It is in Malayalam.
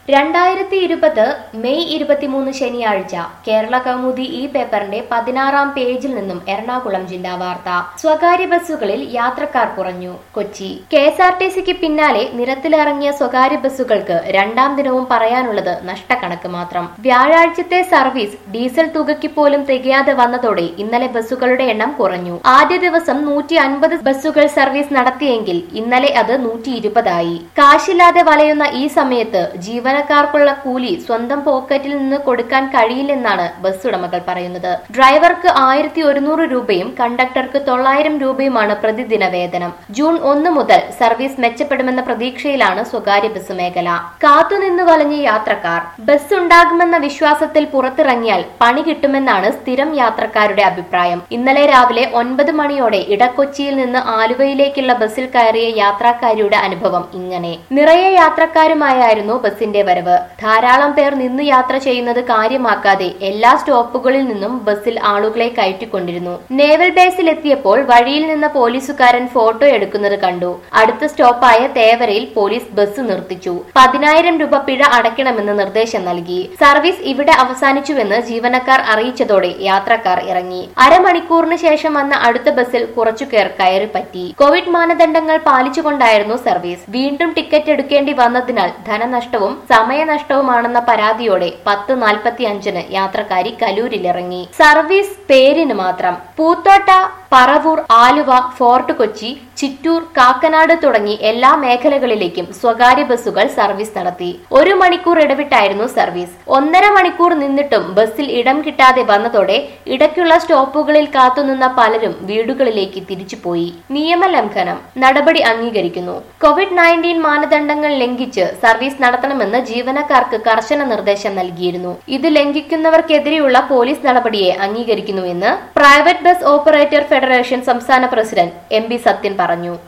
രണ്ടായിരത്തി ഇരുപത് മെയ് ഇരുപത്തിമൂന്ന് ശനിയാഴ്ച കേരള കൗമുദി ഈ പേപ്പറിന്റെ പതിനാറാം പേജിൽ നിന്നും എറണാകുളം ജില്ലാ വാർത്ത സ്വകാര്യ ബസ്സുകളിൽ യാത്രക്കാർ കുറഞ്ഞു Kochi K S R T സിക്ക് പിന്നാലെ നിരത്തിലിറങ്ങിയ സ്വകാര്യ ബസ്സുകൾക്ക് രണ്ടാം ദിനവും പറയാനുള്ളത് നഷ്ടക്കണക്ക് മാത്രം വ്യാഴാഴ്ചത്തെ സർവീസ് ഡീസൽ തുകയ്ക്ക് പോലും തികയാതെ വന്നതോടെ ഇന്നലെ ബസ്സുകളുടെ എണ്ണം കുറഞ്ഞു ആദ്യ ദിവസം നൂറ്റി അൻപത് ബസ്സുകൾ സർവീസ് നടത്തിയെങ്കിൽ ഇന്നലെ അത് നൂറ്റി ഇരുപതായി കാശില്ലാതെ വലയുന്ന ഈ സമയത്ത് ജീവനക്കാർക്കുള്ള കൂലി സ്വന്തം പോക്കറ്റിൽ നിന്ന് കൊടുക്കാൻ കഴിയില്ലെന്നാണ് ബസ് ഉടമകൾ പറയുന്നത് ഡ്രൈവർക്ക് ആയിരത്തി ഒരുന്നൂറ് രൂപയും കണ്ടക്ടർക്ക് തൊള്ളായിരം രൂപയുമാണ് പ്രതിദിന വേതനം ജൂൺ ഒന്ന് മുതൽ സർവീസ് മെച്ചപ്പെടുമെന്ന പ്രതീക്ഷയിലാണ് സ്വകാര്യ ബസ് മേഖല കാത്തുനിന്ന് വലഞ്ഞ യാത്രക്കാർ ബസ് ഉണ്ടാകുമെന്ന വിശ്വാസത്തിൽ പുറത്തിറങ്ങിയാൽ പണി കിട്ടുമെന്നാണ് സ്ഥിരം യാത്രക്കാരുടെ അഭിപ്രായം ഇന്നലെ രാവിലെ ഒൻപത് മണിയോടെ ഇടക്കൊച്ചിയിൽ നിന്ന് ആലുവയിലേക്കുള്ള ബസ്സിൽ കയറിയ യാത്രക്കാരിയുടെ അനുഭവം ഇങ്ങനെ നിറയെ യാത്രക്കാരുമായായിരുന്നു ബസിന്റെ വരവ് ധാരാളം പേർ നിന്ന് യാത്ര ചെയ്യുന്നത് കാര്യമാക്കാതെ എല്ലാ സ്റ്റോപ്പുകളിൽ നിന്നും ബസ്സിൽ ആളുകളെ കയറ്റിക്കൊണ്ടിരുന്നു നേവൽ ബേസിൽ എത്തിയപ്പോൾ വഴിയിൽ നിന്ന് പോലീസുകാരൻ ഫോട്ടോ എടുക്കുന്നത് കണ്ടു അടുത്ത സ്റ്റോപ്പായ തേവരയിൽ പോലീസ് ബസ് നിർത്തിച്ചു പതിനായിരം രൂപ പിഴ അടയ്ക്കണമെന്ന് നിർദ്ദേശം നൽകി സർവീസ് ഇവിടെ അവസാനിച്ചുവെന്ന് ജീവനക്കാർ അറിയിച്ചതോടെ യാത്രക്കാർ ഇറങ്ങി അരമണിക്കൂറിന് ശേഷം വന്ന അടുത്ത ബസ്സിൽ കുറച്ചുപേർ കയറി പറ്റി കോവിഡ് മാനദണ്ഡങ്ങൾ പാലിച്ചുകൊണ്ടായിരുന്നു സർവീസ് വീണ്ടും ടിക്കറ്റ് എടുക്കേണ്ടി വന്നതിനാൽ ധനനഷ്ടവും സമയനഷ്ടവുമാണെന്ന പരാതിയോടെ പത്ത് നാൽപ്പത്തി അഞ്ചിന് യാത്രക്കാരി കലൂരിലിറങ്ങി സർവീസ് പേരിന് മാത്രം പൂത്തോട്ട പറവൂർ ആലുവ ഫോർട്ട് കൊച്ചി ചിറ്റൂർ കാക്കനാട് തുടങ്ങി എല്ലാ മേഖലകളിലേക്കും സ്വകാര്യ ബസ്സുകൾ സർവീസ് നടത്തി ഒരു മണിക്കൂർ ഇടവിട്ടായിരുന്നു സർവീസ് ഒന്നര മണിക്കൂർ നിന്നിട്ടും ബസ്സിൽ ഇടം കിട്ടാതെ വന്നതോടെ ഇടയ്ക്കുള്ള സ്റ്റോപ്പുകളിൽ കാത്തുനിന്ന പലരും വീടുകളിലേക്ക് തിരിച്ചുപോയി നിയമലംഘനം നടപടി അംഗീകരിക്കുന്നു കോവിഡ് നയൻറ്റീൻ മാനദണ്ഡങ്ങൾ ലംഘിച്ച് സർവീസ് നടത്തണമെന്ന് ജീവനക്കാർക്ക് കർശന നിർദ്ദേശം നൽകിയിരുന്നു ഇത് ലംഘിക്കുന്നവർക്കെതിരെയുള്ള പോലീസ് നടപടിയെ അംഗീകരിക്കുന്നുവെന്ന് പ്രൈവറ്റ് ബസ് ഓപ്പറേറ്റർ ഫെഡറേഷൻ സംസ്ഥാന പ്രസിഡന്റ് എം ബി സത്യൻ പറഞ്ഞു